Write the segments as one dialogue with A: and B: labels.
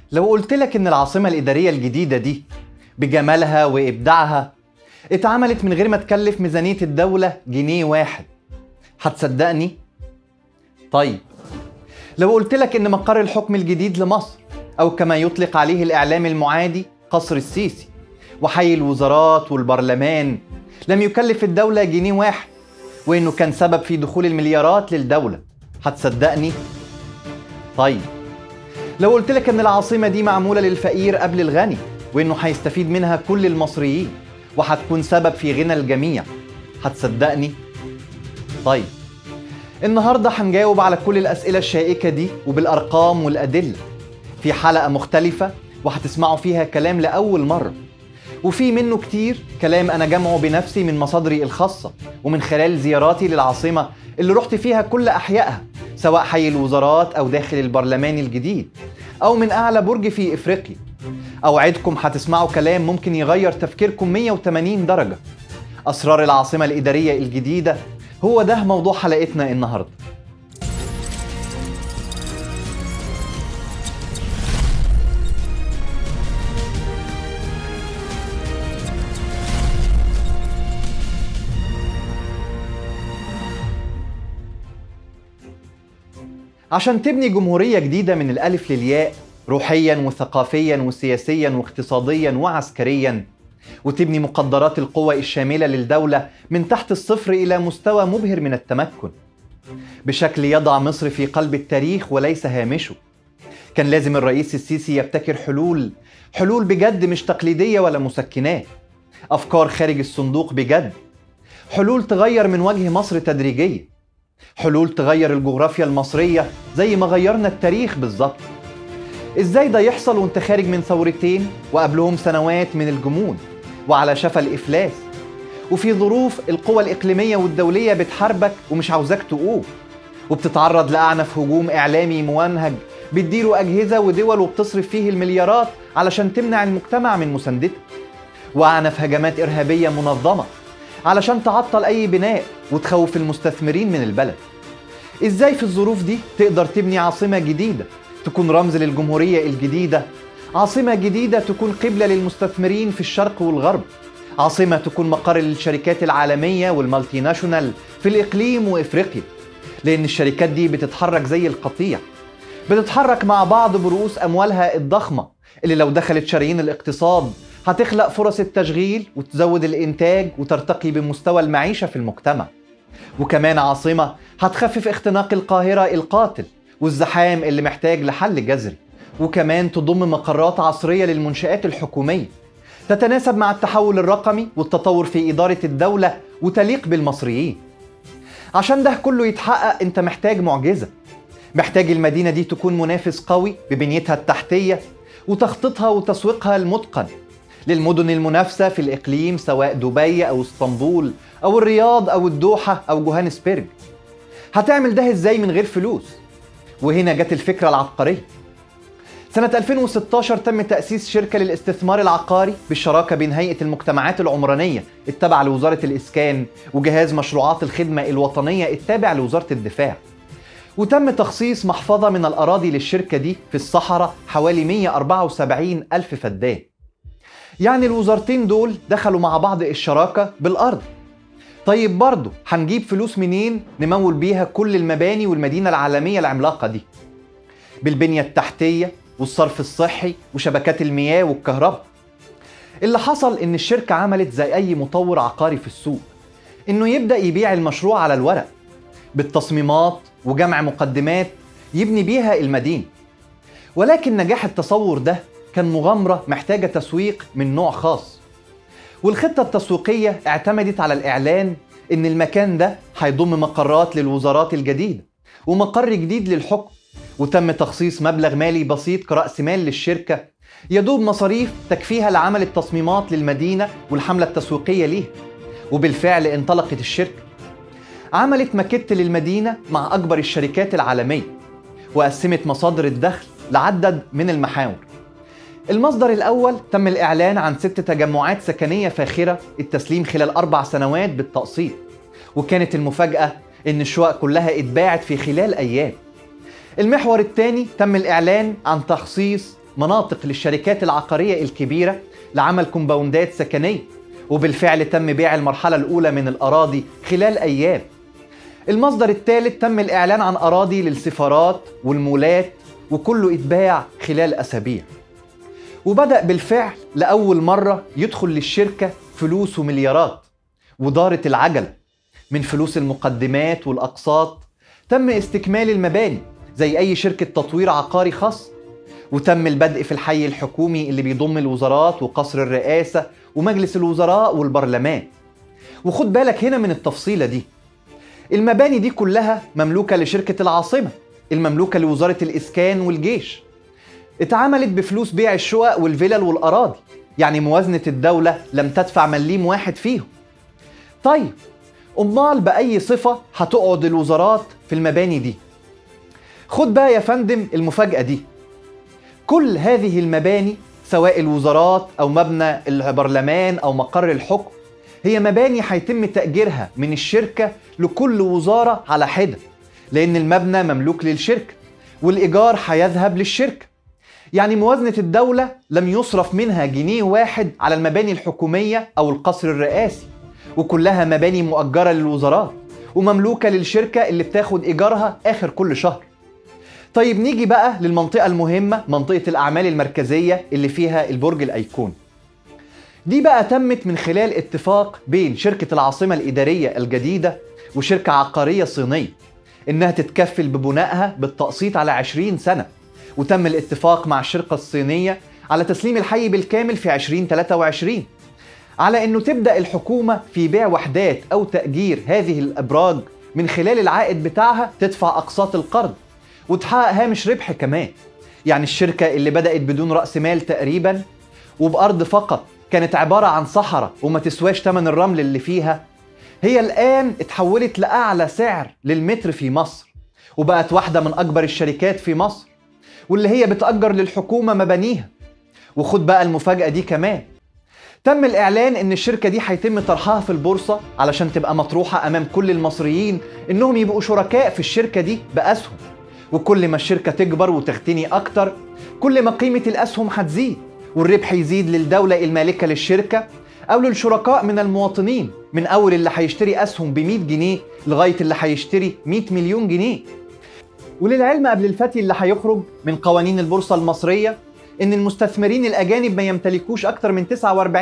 A: لو قلت لك إن العاصمة الإدارية الجديدة دي بجمالها وإبداعها اتعملت من غير ما تكلف ميزانية الدولة جنيه واحد هتصدقني؟ طيب لو قلت لك إن مقر الحكم الجديد لمصر أو كما يطلق عليه الإعلام المعادي قصر السيسي وحي الوزارات والبرلمان لم يكلف الدولة جنيه واحد وإنه كان سبب في دخول المليارات للدولة هتصدقني؟ طيب لو قلت لك ان العاصمه دي معموله للفقير قبل الغني وانه هيستفيد منها كل المصريين وهتكون سبب في غنى الجميع هتصدقني طيب النهارده هنجاوب على كل الاسئله الشائكه دي وبالارقام والادله في حلقه مختلفه وهتسمعوا فيها كلام لاول مره وفي منه كتير كلام انا جمعه بنفسي من مصادري الخاصه ومن خلال زياراتي للعاصمه اللي رحت فيها كل احيائها سواء حي الوزارات او داخل البرلمان الجديد او من اعلى برج في افريقيا اوعدكم هتسمعوا كلام ممكن يغير تفكيركم 180 درجه اسرار العاصمه الاداريه الجديده هو ده موضوع حلقتنا النهارده عشان تبني جمهورية جديدة من الألف للياء روحيا وثقافيا وسياسيا واقتصاديا وعسكريا وتبني مقدرات القوة الشاملة للدولة من تحت الصفر إلى مستوى مبهر من التمكن بشكل يضع مصر في قلب التاريخ وليس هامشه كان لازم الرئيس السيسي يبتكر حلول حلول بجد مش تقليدية ولا مسكنات أفكار خارج الصندوق بجد حلول تغير من وجه مصر تدريجيا حلول تغير الجغرافيا المصرية زي ما غيرنا التاريخ بالظبط ازاي ده يحصل وانت خارج من ثورتين وقبلهم سنوات من الجمود وعلى شفا الافلاس وفي ظروف القوى الاقليميه والدوليه بتحاربك ومش عاوزاك تقوم وبتتعرض لاعنف هجوم اعلامي ممنهج بتديره اجهزه ودول وبتصرف فيه المليارات علشان تمنع المجتمع من مساندته واعنف هجمات ارهابيه منظمه علشان تعطل اي بناء وتخوف المستثمرين من البلد ازاي في الظروف دي تقدر تبني عاصمه جديده تكون رمز للجمهوريه الجديده عاصمه جديده تكون قبله للمستثمرين في الشرق والغرب عاصمه تكون مقر للشركات العالميه والمالتي ناشونال في الاقليم وافريقيا لان الشركات دي بتتحرك زي القطيع بتتحرك مع بعض برؤوس اموالها الضخمه اللي لو دخلت شرايين الاقتصاد هتخلق فرص التشغيل وتزود الإنتاج وترتقي بمستوى المعيشة في المجتمع وكمان عاصمة هتخفف اختناق القاهرة القاتل والزحام اللي محتاج لحل جذري وكمان تضم مقرات عصرية للمنشآت الحكومية تتناسب مع التحول الرقمي والتطور في إدارة الدولة وتليق بالمصريين عشان ده كله يتحقق انت محتاج معجزة محتاج المدينة دي تكون منافس قوي ببنيتها التحتية وتخطيطها وتسويقها المتقن للمدن المنافسة في الإقليم سواء دبي أو اسطنبول أو الرياض أو الدوحة أو جوهانسبرج هتعمل ده إزاي من غير فلوس وهنا جت الفكرة العبقرية سنة 2016 تم تأسيس شركة للاستثمار العقاري بالشراكة بين هيئة المجتمعات العمرانية التابعة لوزارة الإسكان وجهاز مشروعات الخدمة الوطنية التابع لوزارة الدفاع وتم تخصيص محفظة من الأراضي للشركة دي في الصحراء حوالي 174 ألف فدان يعني الوزارتين دول دخلوا مع بعض الشراكة بالأرض طيب برضه هنجيب فلوس منين نمول بيها كل المباني والمدينة العالمية العملاقة دي بالبنية التحتية والصرف الصحي وشبكات المياه والكهرباء اللي حصل ان الشركة عملت زي اي مطور عقاري في السوق انه يبدأ يبيع المشروع على الورق بالتصميمات وجمع مقدمات يبني بيها المدينة ولكن نجاح التصور ده كان مغامرة محتاجة تسويق من نوع خاص والخطة التسويقية اعتمدت على الإعلان إن المكان ده هيضم مقرات للوزارات الجديدة ومقر جديد للحكم وتم تخصيص مبلغ مالي بسيط كرأس مال للشركة يدوب مصاريف تكفيها لعمل التصميمات للمدينة والحملة التسويقية ليها وبالفعل انطلقت الشركة عملت ماكيت للمدينة مع أكبر الشركات العالمية وقسمت مصادر الدخل لعدد من المحاور المصدر الأول تم الإعلان عن ست تجمعات سكنية فاخرة التسليم خلال أربع سنوات بالتقسيط وكانت المفاجأة إن الشقق كلها اتباعت في خلال أيام المحور الثاني تم الإعلان عن تخصيص مناطق للشركات العقارية الكبيرة لعمل كومباوندات سكنية وبالفعل تم بيع المرحلة الأولى من الأراضي خلال أيام المصدر الثالث تم الإعلان عن أراضي للسفارات والمولات وكله اتباع خلال أسابيع وبدأ بالفعل لأول مرة يدخل للشركة فلوس ومليارات ودارت العجلة من فلوس المقدمات والأقساط تم استكمال المباني زي أي شركة تطوير عقاري خاص وتم البدء في الحي الحكومي اللي بيضم الوزارات وقصر الرئاسة ومجلس الوزراء والبرلمان وخد بالك هنا من التفصيلة دي المباني دي كلها مملوكة لشركة العاصمة المملوكة لوزارة الإسكان والجيش اتعملت بفلوس بيع الشقق والفلل والأراضي يعني موازنة الدولة لم تدفع مليم واحد فيهم طيب أمال بأي صفة هتقعد الوزارات في المباني دي خد بقى يا فندم المفاجأة دي كل هذه المباني سواء الوزارات أو مبنى البرلمان أو مقر الحكم هي مباني هيتم تأجيرها من الشركة لكل وزارة على حدة لأن المبنى مملوك للشركة والإيجار هيذهب للشركة يعني موازنة الدولة لم يصرف منها جنيه واحد على المباني الحكومية أو القصر الرئاسي وكلها مباني مؤجرة للوزارات ومملوكة للشركة اللي بتاخد إيجارها آخر كل شهر طيب نيجي بقى للمنطقة المهمة منطقة الأعمال المركزية اللي فيها البرج الأيقوني دي بقى تمت من خلال اتفاق بين شركة العاصمة الإدارية الجديدة وشركة عقارية صينية إنها تتكفل ببنائها بالتقسيط على 20 سنة وتم الاتفاق مع الشركة الصينية على تسليم الحي بالكامل في 2023 على انه تبدا الحكومه في بيع وحدات او تاجير هذه الابراج من خلال العائد بتاعها تدفع اقساط القرض وتحقق هامش ربح كمان يعني الشركه اللي بدات بدون راس مال تقريبا وبارض فقط كانت عباره عن صحراء وما تسواش ثمن الرمل اللي فيها هي الان اتحولت لاعلى سعر للمتر في مصر وبقت واحده من اكبر الشركات في مصر واللي هي بتأجر للحكومة مبانيها وخد بقى المفاجأة دي كمان تم الإعلان إن الشركة دي هيتم طرحها في البورصة علشان تبقى مطروحة أمام كل المصريين إنهم يبقوا شركاء في الشركة دي بأسهم وكل ما الشركة تكبر وتغتني أكتر كل ما قيمة الأسهم هتزيد والربح يزيد للدولة المالكة للشركة أو للشركاء من المواطنين من أول اللي هيشتري أسهم ب 100 جنيه لغاية اللي هيشتري 100 مليون جنيه وللعلم قبل الفتي اللي هيخرج من قوانين البورصة المصرية إن المستثمرين الأجانب ما يمتلكوش أكتر من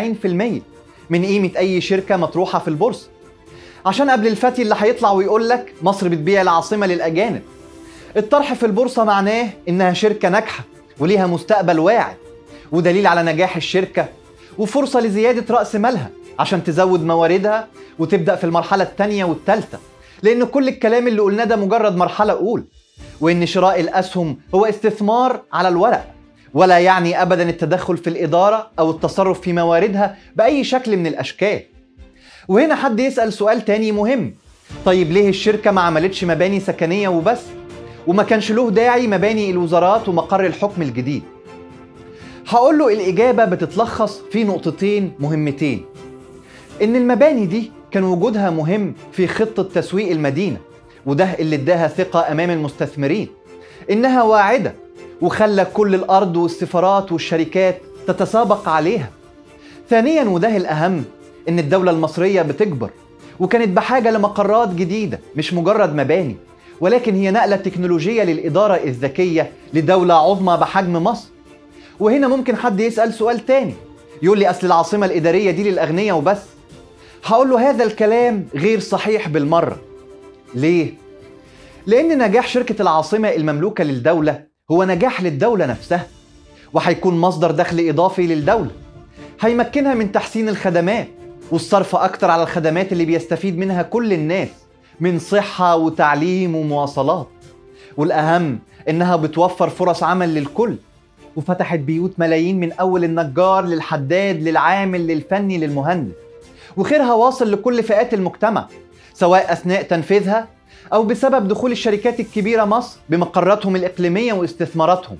A: 49% من قيمة أي شركة مطروحة في البورصة عشان قبل الفتي اللي هيطلع ويقول لك مصر بتبيع العاصمة للأجانب الطرح في البورصة معناه إنها شركة ناجحة وليها مستقبل واعد ودليل على نجاح الشركة وفرصة لزيادة رأس مالها عشان تزود مواردها وتبدأ في المرحلة الثانية والثالثة لأن كل الكلام اللي قلناه ده مجرد مرحلة أولى وإن شراء الأسهم هو استثمار على الورق ولا يعني أبدا التدخل في الإدارة أو التصرف في مواردها بأي شكل من الأشكال وهنا حد يسأل سؤال تاني مهم طيب ليه الشركة ما عملتش مباني سكنية وبس وما كانش له داعي مباني الوزارات ومقر الحكم الجديد هقول له الإجابة بتتلخص في نقطتين مهمتين إن المباني دي كان وجودها مهم في خطة تسويق المدينة وده اللي اداها ثقة أمام المستثمرين إنها واعدة وخلى كل الأرض والسفارات والشركات تتسابق عليها ثانيا وده الأهم إن الدولة المصرية بتكبر وكانت بحاجة لمقرات جديدة مش مجرد مباني ولكن هي نقلة تكنولوجية للإدارة الذكية لدولة عظمى بحجم مصر وهنا ممكن حد يسأل سؤال تاني يقول لي أصل العاصمة الإدارية دي للأغنياء وبس هقول له هذا الكلام غير صحيح بالمرة ليه؟ لأن نجاح شركة العاصمة المملوكة للدولة هو نجاح للدولة نفسها وهيكون مصدر دخل إضافي للدولة هيمكنها من تحسين الخدمات والصرف أكتر على الخدمات اللي بيستفيد منها كل الناس من صحة وتعليم ومواصلات والأهم إنها بتوفر فرص عمل للكل وفتحت بيوت ملايين من أول النجار للحداد للعامل للفني للمهندس وخيرها واصل لكل فئات المجتمع سواء أثناء تنفيذها أو بسبب دخول الشركات الكبيرة مصر بمقراتهم الإقليمية واستثماراتهم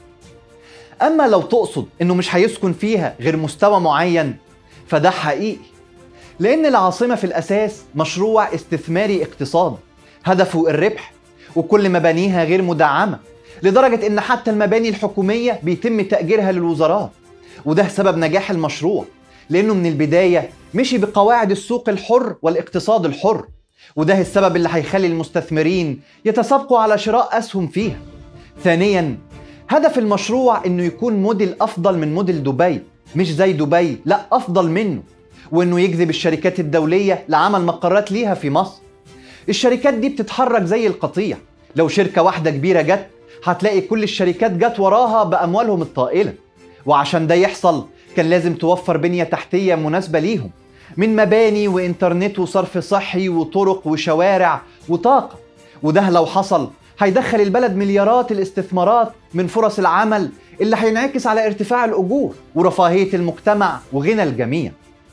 A: أما لو تقصد إنه مش هيسكن فيها غير مستوى معين فده حقيقي لأن العاصمة في الأساس مشروع استثماري اقتصادي هدفه الربح وكل مبانيها غير مدعمة لدرجة إن حتى المباني الحكومية بيتم تأجيرها للوزارات وده سبب نجاح المشروع لأنه من البداية مشي بقواعد السوق الحر والاقتصاد الحر وده السبب اللي هيخلي المستثمرين يتسابقوا على شراء أسهم فيها ثانيا هدف المشروع انه يكون موديل افضل من موديل دبي مش زي دبي لا افضل منه وانه يجذب الشركات الدوليه لعمل مقرات ليها في مصر الشركات دي بتتحرك زي القطيع لو شركه واحده كبيره جت هتلاقي كل الشركات جت وراها باموالهم الطائله وعشان ده يحصل كان لازم توفر بنيه تحتيه مناسبه ليهم من مباني وانترنت وصرف صحي وطرق وشوارع وطاقه وده لو حصل هيدخل البلد مليارات الاستثمارات من فرص العمل اللي هينعكس على ارتفاع الاجور ورفاهيه المجتمع وغنى الجميع.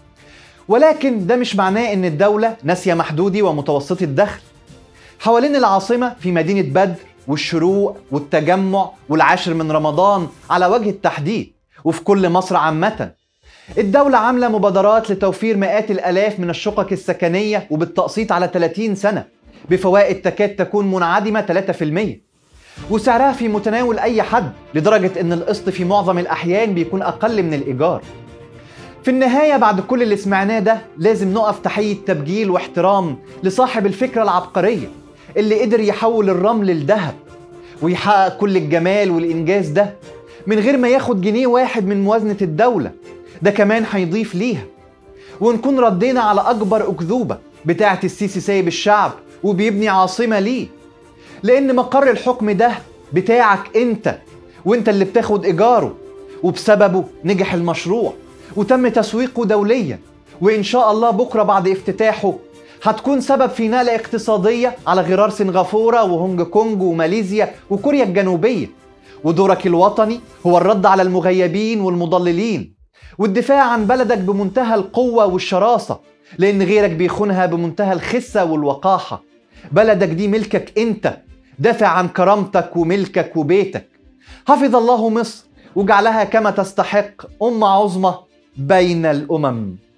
A: ولكن ده مش معناه ان الدوله ناسيه محدودي ومتوسطي الدخل. حوالين العاصمه في مدينه بدر والشروق والتجمع والعاشر من رمضان على وجه التحديد وفي كل مصر عامه. الدولة عاملة مبادرات لتوفير مئات الآلاف من الشقق السكنية وبالتقسيط على 30 سنة بفوائد تكاد تكون منعدمة 3% وسعرها في متناول أي حد لدرجة أن القسط في معظم الأحيان بيكون أقل من الإيجار في النهاية بعد كل اللي سمعناه ده لازم نقف تحية تبجيل واحترام لصاحب الفكرة العبقرية اللي قدر يحول الرمل لذهب ويحقق كل الجمال والإنجاز ده من غير ما ياخد جنيه واحد من موازنة الدولة ده كمان هيضيف ليها ونكون ردينا على أكبر أكذوبة بتاعة السيسي سايب الشعب وبيبني عاصمة ليه لأن مقر الحكم ده بتاعك أنت وأنت اللي بتاخد إيجاره وبسببه نجح المشروع وتم تسويقه دوليا وإن شاء الله بكرة بعد افتتاحه هتكون سبب في نقلة اقتصادية على غرار سنغافورة وهونج كونج وماليزيا وكوريا الجنوبية ودورك الوطني هو الرد على المغيبين والمضللين والدفاع عن بلدك بمنتهى القوة والشراسة لأن غيرك بيخونها بمنتهى الخسة والوقاحة بلدك دي ملكك أنت دافع عن كرامتك وملكك وبيتك حفظ الله مصر وجعلها كما تستحق أمة عظمى بين الأمم